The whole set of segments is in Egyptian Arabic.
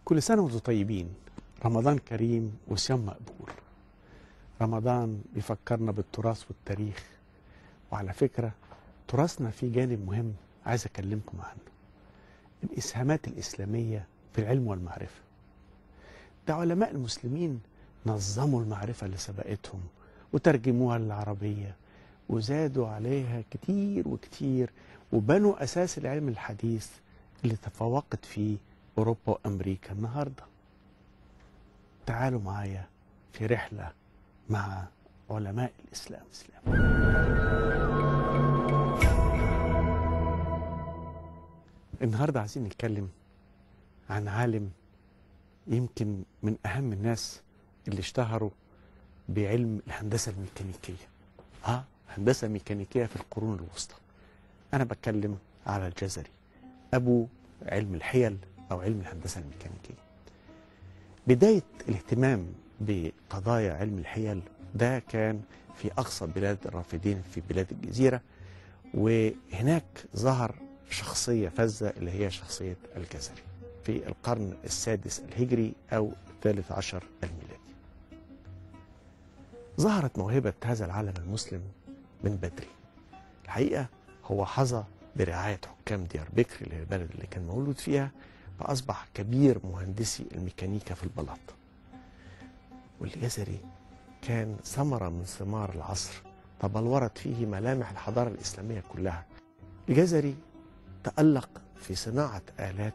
كل سنة وانتم طيبين رمضان كريم وصيام مقبول رمضان بيفكرنا بالتراث والتاريخ وعلى فكرة تراثنا فيه جانب مهم عايز أكلمكم عنه الإسهامات الإسلامية في العلم والمعرفة ده علماء المسلمين نظموا المعرفة اللي سبقتهم وترجموها للعربية وزادوا عليها كتير وكتير وبنوا أساس العلم الحديث اللي تفوقت فيه أوروبا وأمريكا النهاردة تعالوا معايا في رحلة مع علماء الإسلام الإسلام النهاردة عايزين نتكلم عن عالم يمكن من أهم الناس اللي اشتهروا بعلم الهندسة الميكانيكية اه هندسة ميكانيكية في القرون الوسطى أنا بتكلم على الجزري أبو علم الحيل أو علم الهندسة الميكانيكية بداية الاهتمام بقضايا علم الحيل ده كان في أقصى بلاد الرافدين في بلاد الجزيرة وهناك ظهر شخصية فذة اللي هي شخصية الجزري في القرن السادس الهجري أو الثالث عشر الميلادي ظهرت موهبة هذا العالم المسلم من بدري الحقيقة هو حظى برعاية حكام ديار بكر اللي هي البلد اللي كان مولود فيها فأصبح كبير مهندسي الميكانيكا في البلاط والجزري كان ثمرة من ثمار العصر تبلورت فيه ملامح الحضارة الإسلامية كلها الجزري تألق في صناعة آلات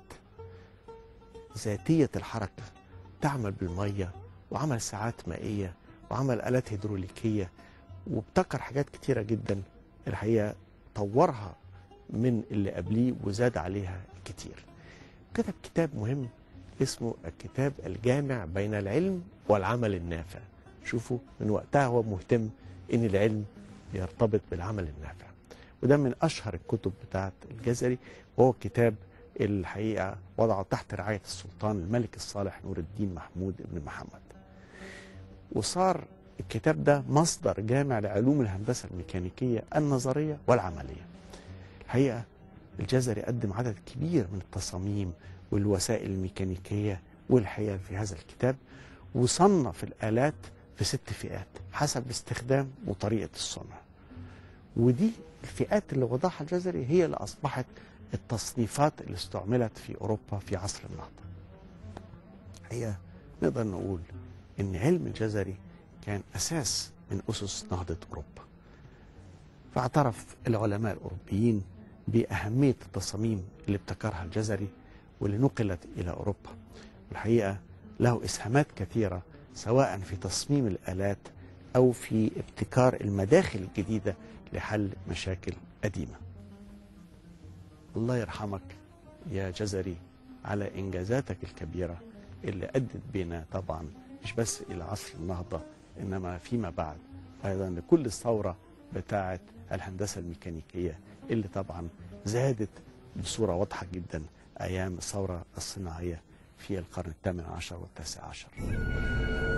ذاتية الحركة تعمل بالمية وعمل ساعات مائية وعمل آلات هيدروليكية وابتكر حاجات كتيرة جدا الحقيقة طورها من اللي قبليه وزاد عليها كتير كتب كتاب مهم اسمه الكتاب الجامع بين العلم والعمل النافع شوفوا من وقتها هو مهتم ان العلم يرتبط بالعمل النافع وده من اشهر الكتب بتاعت الجزري وهو كتاب الحقيقه وضعه تحت رعايه السلطان الملك الصالح نور الدين محمود بن محمد وصار الكتاب ده مصدر جامع لعلوم الهندسه الميكانيكيه النظريه والعمليه الحقيقه الجزري قدم عدد كبير من التصاميم والوسائل الميكانيكيه والحيل في هذا الكتاب وصنف الالات في ست فئات حسب استخدام وطريقه الصنع ودي الفئات اللي وضعها الجزري هي اللي اصبحت التصنيفات اللي استعملت في اوروبا في عصر النهضه. هي نقدر نقول ان علم الجزري كان اساس من اسس نهضه اوروبا. فاعترف العلماء الاوروبيين باهميه التصاميم اللي ابتكرها الجزري واللي نقلت الى اوروبا. والحقيقه له اسهامات كثيره سواء في تصميم الالات او في ابتكار المداخل الجديده لحل مشاكل قديمه. الله يرحمك يا جزري على انجازاتك الكبيره اللي ادت بنا طبعا مش بس الى عصر النهضه انما فيما بعد ايضا لكل الثوره بتاعه الهندسه الميكانيكيه اللي طبعا زادت بصوره واضحه جدا ايام الثوره الصناعيه في القرن الثامن عشر والتاسع عشر.